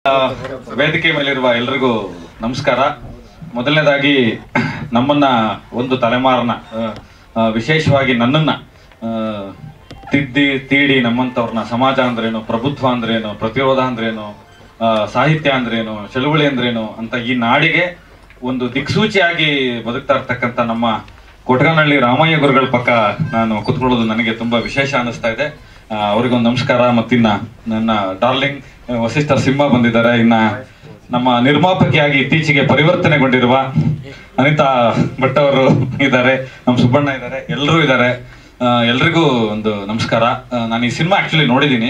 ಆ, ವೇದಿಕೆ ಮೇಲಿರುವ ಎಲ್ರಿಗೂ ನಮಸ್ಕಾರ ಮೊದಲನೇದಾಗಿ ನಮ್ಮನ್ನ ಒಂದು ತಲೆಮಾರನ ಆ, ಆ, ವಿಶೇಷವಾಗಿ ನನ್ನನ್ನ ಆ, ತಿದ್ದಿ ತೀಡಿ ನಮ್ಮಂಥವ್ರನ್ನ ಸಮಾಜ ಅಂದ್ರೇನು ಪ್ರಭುತ್ವ ಅಂದ್ರೇನು ಪ್ರತಿರೋಧ ಅಂದ್ರೇನು ಆ, ಸಾಹಿತ್ಯ ಅಂದ್ರೇನು ಚಳುವಳಿ ಅಂದ್ರೇನು ಅಂತ ಈ ನಾಡಿಗೆ ಒಂದು ದಿಕ್ಸೂಚಿಯಾಗಿ ಬದುಕ್ತಾ ಇರ್ತಕ್ಕಂಥ ನಮ್ಮ ಕೊಟ್ಗನಹಳ್ಳಿ ರಾಮಯ್ಯ ಗುರುಗಳ ಪಕ್ಕ ನಾನು ಕುತ್ಕೊಳ್ಳೋದು ನನಗೆ ತುಂಬಾ ವಿಶೇಷ ಅನಿಸ್ತಾ ಇದೆ ಆ, ಅವರಿಗೊಂದು ನಮಸ್ಕಾರ ಮತ್ತಿನ್ನ ನನ್ನ ಡಾರ್ಲಿಂಗ್ ವಸಿಷ್ಠ ಸಿಂಹ ಬಂದಿದ್ದಾರೆ ಇನ್ನ ನಮ್ಮ ನಿರ್ಮಾಪಕಿಯಾಗಿ ಇತ್ತೀಚೆಗೆ ಪರಿವರ್ತನೆಗೊಂಡಿರುವ ಅನಿತಾ ಭಟ್ ಅವರು ಇದ್ದಾರೆ ನಮ್ಮ ಸುಬ್ಬಣ್ಣ ಇದ್ದಾರೆ ಎಲ್ಲರೂ ಇದ್ದಾರೆ ಎಲ್ರಿಗೂ ಒಂದು ನಮಸ್ಕಾರ ಆ, ನಾನು ಈ ಸಿನಿಮಾ ಆಕ್ಚುಲಿ ನೋಡಿದ್ದೀನಿ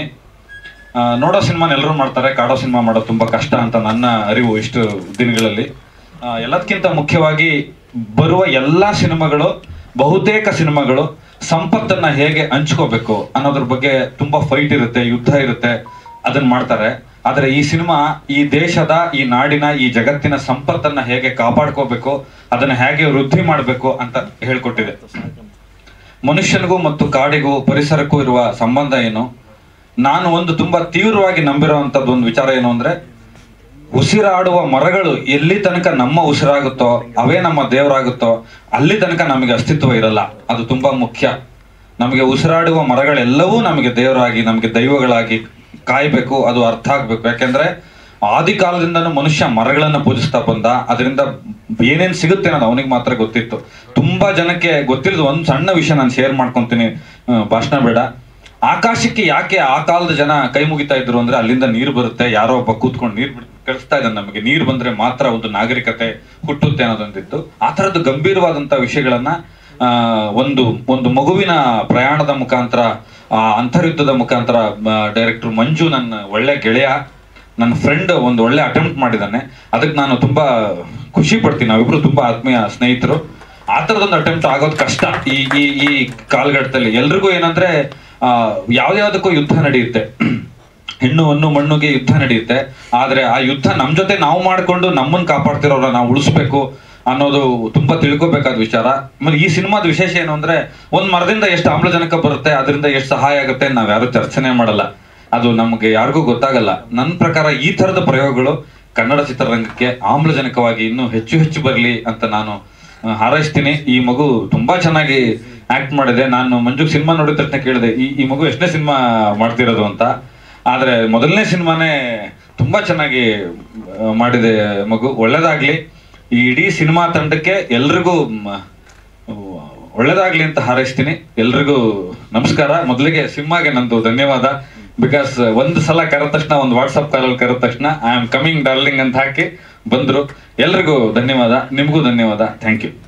ಆ, ನೋಡೋ ಸಿನಿಮಾನ ಎಲ್ಲರೂ ಮಾಡ್ತಾರೆ ಕಾಡೋ ಸಿನಿಮಾ ಮಾಡೋದು ತುಂಬಾ ಕಷ್ಟ ಅಂತ ನನ್ನ ಅರಿವು ಇಷ್ಟು ದಿನಗಳಲ್ಲಿ ಆ, ಎಲ್ಲದಕ್ಕಿಂತ ಮುಖ್ಯವಾಗಿ ಬರುವ ಎಲ್ಲಾ ಸಿನಿಮಾಗಳು ಬಹುತೇಕ ಸಿನಿಮಾಗಳು ಸಂಪತ್ತನ್ನ ಹೇಗೆ ಹಂಚ್ಕೋಬೇಕು ಅನ್ನೋದ್ರ ಬಗ್ಗೆ ತುಂಬಾ ಫೈಟ್ ಇರುತ್ತೆ ಯುದ್ಧ ಇರುತ್ತೆ ಅದನ್ನ ಮಾಡ್ತಾರೆ ಆದ್ರೆ ಈ ಸಿನಿಮಾ ಈ ದೇಶದ ಈ ನಾಡಿನ ಈ ಜಗತ್ತಿನ ಸಂಪತ್ತನ್ನ ಹೇಗೆ ಕಾಪಾಡ್ಕೋಬೇಕು ಅದನ್ನ ಹೇಗೆ ವೃದ್ಧಿ ಮಾಡಬೇಕು ಅಂತ ಹೇಳ್ಕೊಟ್ಟಿದೆ ಮನುಷ್ಯನಿಗೂ ಮತ್ತು ಕಾಡಿಗೂ ಪರಿಸರಕ್ಕೂ ಇರುವ ಸಂಬಂಧ ಏನು ನಾನು ಒಂದು ತುಂಬಾ ತೀವ್ರವಾಗಿ ನಂಬಿರುವಂತದ್ದು ಒಂದು ವಿಚಾರ ಏನು ಅಂದ್ರೆ ಉಸಿರಾಡುವ ಮರಗಳು ಎಲ್ಲಿ ತನಕ ನಮ್ಮ ಉಸಿರಾಗುತ್ತೋ ಅವೇ ನಮ್ಮ ದೇವರಾಗುತ್ತೋ ಅಲ್ಲಿ ತನಕ ನಮಗೆ ಅಸ್ತಿತ್ವ ಇರಲ್ಲ ಅದು ತುಂಬಾ ಮುಖ್ಯ ನಮಗೆ ಉಸಿರಾಡುವ ಮರಗಳೆಲ್ಲವೂ ನಮಗೆ ದೇವರಾಗಿ ನಮಗೆ ದೈವಗಳಾಗಿ ಕಾಯ್ಬೇಕು ಅದು ಅರ್ಥ ಆಗ್ಬೇಕು ಯಾಕೆಂದ್ರೆ ಆದಿ ಕಾಲದಿಂದನೂ ಮನುಷ್ಯ ಮರಗಳನ್ನ ಪೂಜಿಸ್ತಾ ಬಂದ ಅದರಿಂದ ಏನೇನ್ ಸಿಗುತ್ತೆ ಅನ್ನೋದು ಅವನಿಗೆ ಮಾತ್ರ ಗೊತ್ತಿತ್ತು ತುಂಬಾ ಜನಕ್ಕೆ ಗೊತ್ತಿಲ್ಲದ ಒಂದ್ ಸಣ್ಣ ವಿಷಯ ನಾನು ಶೇರ್ ಮಾಡ್ಕೊಂತೀನಿ ಆ, ಭಾಷಣ ಬೇಡ ಆಕಾಶಕ್ಕೆ ಯಾಕೆ ಆ ಕಾಲದ ಜನ ಕೈ ಮುಗಿತಾ ಇದ್ರು ಅಂದ್ರೆ ಅಲ್ಲಿಂದ ನೀರು ಬರುತ್ತೆ ಯಾರೋ ಒಬ್ಬ ಕೂತ್ಕೊಂಡು ನೀರ್ ಬಿಡ್ ಕಳಿಸ್ತಾ ಇದ್ದಾನೆ ನಮಗೆ ನೀರು ಬಂದ್ರೆ ಮಾತ್ರ ಒಂದು ನಾಗರಿಕತೆ ಹುಟ್ಟುತ್ತೆ ಅನ್ನೋದೊಂದಿತ್ತು ಆ ತರದ್ದು ಗಂಭೀರವಾದಂತ ವಿಷಯಗಳನ್ನ ಆ, ಒಂದು ಒಂದು ಮಗುವಿನ ಪ್ರಯಾಣದ ಮುಖಾಂತರ ಆ ಅಂತರ್ಯುದ್ಧದ ಮುಖಾಂತರ ಡೈರೆಕ್ಟರ್ ಮಂಜು ನನ್ನ ಒಳ್ಳೆ ಗೆಳೆಯ ನನ್ನ ಫ್ರೆಂಡ್ ಒಂದು ಒಳ್ಳೆ ಅಟೆಂಪ್ಟ್ ಮಾಡಿದ್ದಾನೆ ಅದಕ್ಕೆ ನಾನು ತುಂಬಾ ಖುಷಿ ಪಡ್ತೀನಿ ನಾವಿಬ್ರು ತುಂಬಾ ಆತ್ಮೀಯ ಸ್ನೇಹಿತರು ಆ ಥರದೊಂದು ಅಟೆಂಪ್ಟ್ ಆಗೋದು ಕಷ್ಟ ಈ ಈ ಈ ಕಾಲಘಟ್ಟದಲ್ಲಿ ಎಲ್ರಿಗೂ ಏನಂದ್ರೆ ಆ ಯಾವ್ದಾವ್ದಕ್ಕೂ ಯುದ್ಧ ನಡೆಯುತ್ತೆ ಹೆಣ್ಣು ಹಣ್ಣು ಮಣ್ಣುಗೆ ಯುದ್ಧ ನಡೆಯುತ್ತೆ ಆದ್ರೆ ಆ ಯುದ್ಧ ನಮ್ ಜೊತೆ ನಾವು ಮಾಡ್ಕೊಂಡು ನಮ್ಮನ್ನ ಕಾಪಾಡ್ತಿರೋರ ನಾವು ಉಳಿಸ್ಬೇಕು ಅನ್ನೋದು ತುಂಬಾ ತಿಳ್ಕೊಬೇಕಾದ ವಿಚಾರ ಆಮೇಲೆ ಈ ಸಿನಿಮಾದ ವಿಶೇಷ ಏನು ಅಂದ್ರೆ ಒಂದ್ ಮರದಿಂದ ಎಷ್ಟು ಆಮ್ಲಜನಕ ಬರುತ್ತೆ ಅದರಿಂದ ಎಷ್ಟು ಸಹಾಯ ಆಗುತ್ತೆ ನಾವ್ ಯಾರು ಚರ್ಚನೆ ಮಾಡಲ್ಲ ಅದು ನಮ್ಗೆ ಯಾರಿಗೂ ಗೊತ್ತಾಗಲ್ಲ ನನ್ನ ಪ್ರಕಾರ ಈ ತರದ ಪ್ರಯೋಗಗಳು ಕನ್ನಡ ಚಿತ್ರರಂಗಕ್ಕೆ ಆಮ್ಲಜನಕವಾಗಿ ಇನ್ನೂ ಹೆಚ್ಚು ಹೆಚ್ಚು ಬರಲಿ ಅಂತ ನಾನು ಆ, ಹಾರೈಸ್ತೀನಿ ಈ ಮಗು ತುಂಬಾ ಚೆನ್ನಾಗಿ ಆಕ್ಟ್ ಮಾಡಿದೆ ನಾನು ಮಂಜು ಸಿನಿಮಾ ನೋಡಿದ ತಕ್ಷಣ ಕೇಳಿದೆ ಈ ಈ ಮಗು ಎಷ್ಟನೇ ಸಿನಿಮಾ ಮಾಡ್ತಿರೋದು ಅಂತ ಆದ್ರೆ ಮೊದಲನೇ ಸಿನಿಮಾನೇ ತುಂಬಾ ಚೆನ್ನಾಗಿ ಆ, ಮಾಡಿದೆ ಮಗು ಒಳ್ಳೇದಾಗ್ಲಿ ಈ ಇಡೀ ಸಿನಿಮಾ ತಂಡಕ್ಕೆ ಎಲ್ರಿಗೂ ಮ್, ಒಳ್ಳೇದಾಗ್ಲಿ ಅಂತ ಹಾರೈಸ್ತೀನಿ ಎಲ್ರಿಗೂ ನಮಸ್ಕಾರ ಮೊದಲಿಗೆ ಸಿಂಹಾಗೆ ನಂದು ಧನ್ಯವಾದ ಬಿಕಾಸ್ ಒಂದು ಸಲ ಕರೆದ ತಕ್ಷಣ ಒಂದು ವಾಟ್ಸಪ್ ಕಾಲಲ್ಲಿ ಕರೆದ ತಕ್ಷಣ ಐ ಆಮ್ ಕಮಿಂಗ್ ಡಾರ್ಲಿಂಗ್ ಅಂತ ಹಾಕಿ ಬಂದ್ರು ಎಲ್ರಿಗೂ ಧನ್ಯವಾದ ನಿಮಗೂ ಧನ್ಯವಾದ ಥ್ಯಾಂಕ್ ಯು